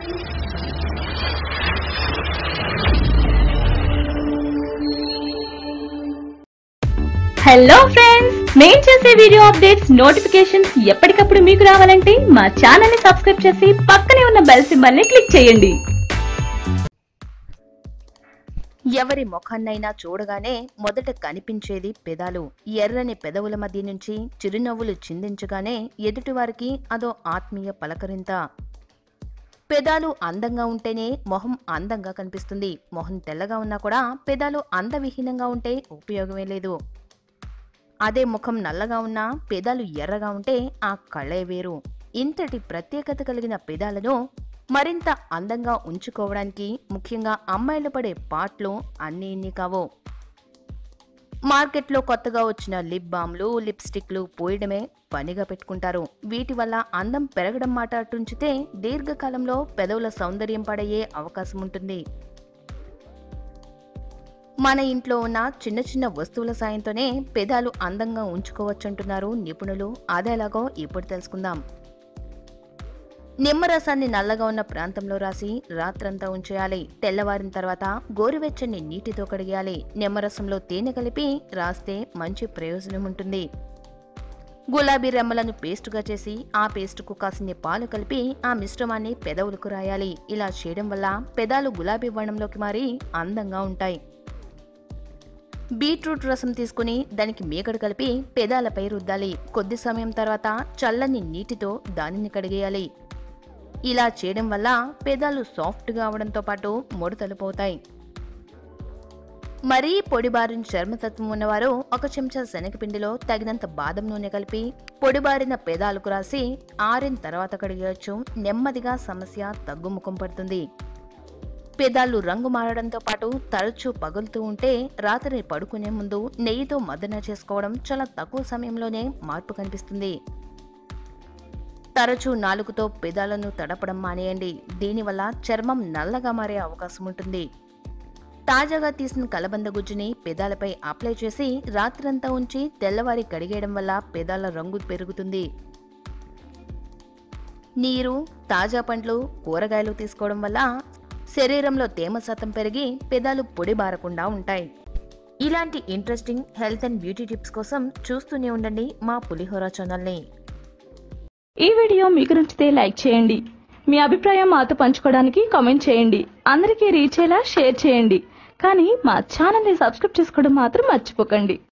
hello friends మేం చేసే video updates notifications ఎప్పటికప్పుడు మీకు రావాలంటే మా ఛానల్ ని సబ్స్క్రైబ్ చేసి పక్కనే ఉన్న బెల్ సింబల్ ని క్లిక్ చేయండి ఎవరి ముఖాన్నైనా చూడగానే మొదట కనిపించేది పెదాలు ఎర్రని పెదవుల మధ్య నుంచి చిరునవ్వులు చిందించగానే ఎదుటివారికి అదో ఆత్మీయ పలకరింత పెదాలు అందంగా ఉంటేనే మొహం అందంగా కనిపిస్తుంది మొహం తెల్లగా ఉన్నా కూడా పెదాలు అందవిహీనంగా ఉంటే ఉపయోగమే లేదు అదే ముఖం నల్లగా ఉన్నా పెదాలు ఎర్రగా ఉంటే ఆ కళ్ళే వేరు ఇంతటి ప్రత్యేకత కలిగిన పెదాలను మరింత అందంగా ఉంచుకోవడానికి ముఖ్యంగా అమ్మాయిలు పడే పాట్లు అన్నీ ఇన్ని కావు మార్కెట్లో కొత్తగా వచ్చిన లిప్ బామ్లు లిప్స్టిక్లు పోయడమే పనిగా పెట్టుకుంటారు వీటి వల్ల అందం పెరగడం మాట అటుంచితే దీర్ఘకాలంలో పెదవుల సౌందర్యం పడయ్యే అవకాశం ఉంటుంది మన ఇంట్లో ఉన్న చిన్న చిన్న వస్తువుల సాయంతోనే పెదాలు అందంగా ఉంచుకోవచ్చంటున్నారు నిపుణులు అదేలాగో ఇప్పుడు తెలుసుకుందాం నిమ్మరసాన్ని నల్లగా ఉన్న ప్రాంతంలో రాసి రాత్రంతా ఉంచేయాలి తెల్లవారిన తర్వాత గోరువెచ్చని నీటితో కడిగేయాలి నిమ్మరసంలో తేనె కలిపి రాస్తే మంచి ప్రయోజనం ఉంటుంది గులాబీ రెమ్మలను పేస్టుగా చేసి ఆ పేస్టుకు కాసిన్ని పాలు కలిపి ఆ మిశ్రమాన్ని పెదవులకు రాయాలి ఇలా చేయడం వల్ల పెదాలు గులాబీ వర్ణంలోకి మారి అందంగా ఉంటాయి బీట్రూట్ రసం తీసుకుని దానికి మీగడ కలిపి పెదాలపై రుద్దాలి కొద్ది సమయం తర్వాత చల్లని నీటితో దానిని కడిగేయాలి ఇలా చేయడం వల్ల పెదాలు సాఫ్ట్గా అవడంతో పాటు ముడతలు పోతాయి మరీ పొడిబారిన చర్మతత్వం ఉన్నవారు ఒక చెంచా శనగపిండిలో తగినంత బాదం నూనె కలిపి పొడిబారిన పెదాలకు రాసి ఆరిన తర్వాత కడిగేయచ్చు నెమ్మదిగా సమస్య తగ్గుముఖం పడుతుంది పెదాలు రంగు మారడంతో పాటు తరచూ పగులుతూ ఉంటే రాత్రి పడుకునే ముందు నెయ్యితో మదన చేసుకోవడం చాలా తక్కువ సమయంలోనే మార్పు కనిపిస్తుంది తరచూ నాలుగుతో పెదాలను తడపడం మానేయండి దీనివల్ల చర్మం నల్లగా మారే అవకాశం ఉంటుంది తాజాగా తీసిన కలబంద గుజ్జుని పెదాలపై అప్లై చేసి రాత్రంతా ఉంచి తెల్లవారి కడిగేయడం వల్ల పెదాల రంగు పెరుగుతుంది నీరు తాజా పండ్లు కూరగాయలు తీసుకోవడం వల్ల శరీరంలో తేమ శాతం పెరిగి పెదాలు పొడి బారకుండా ఉంటాయి ఇలాంటి interesting health and beauty tips కోసం చూస్తూనే ఉండండి మా పులిహోర ఛానల్ని ఈ వీడియో మీకు నచ్చితే లైక్ చేయండి మీ అభిప్రాయం మాతో పంచుకోవడానికి కామెంట్ చేయండి అందరికీ రీచ్ అయ్యేలా షేర్ చేయండి కానీ మా ఛానల్ని సబ్స్క్రైబ్ చేసుకోవడం మాత్రం మర్చిపోకండి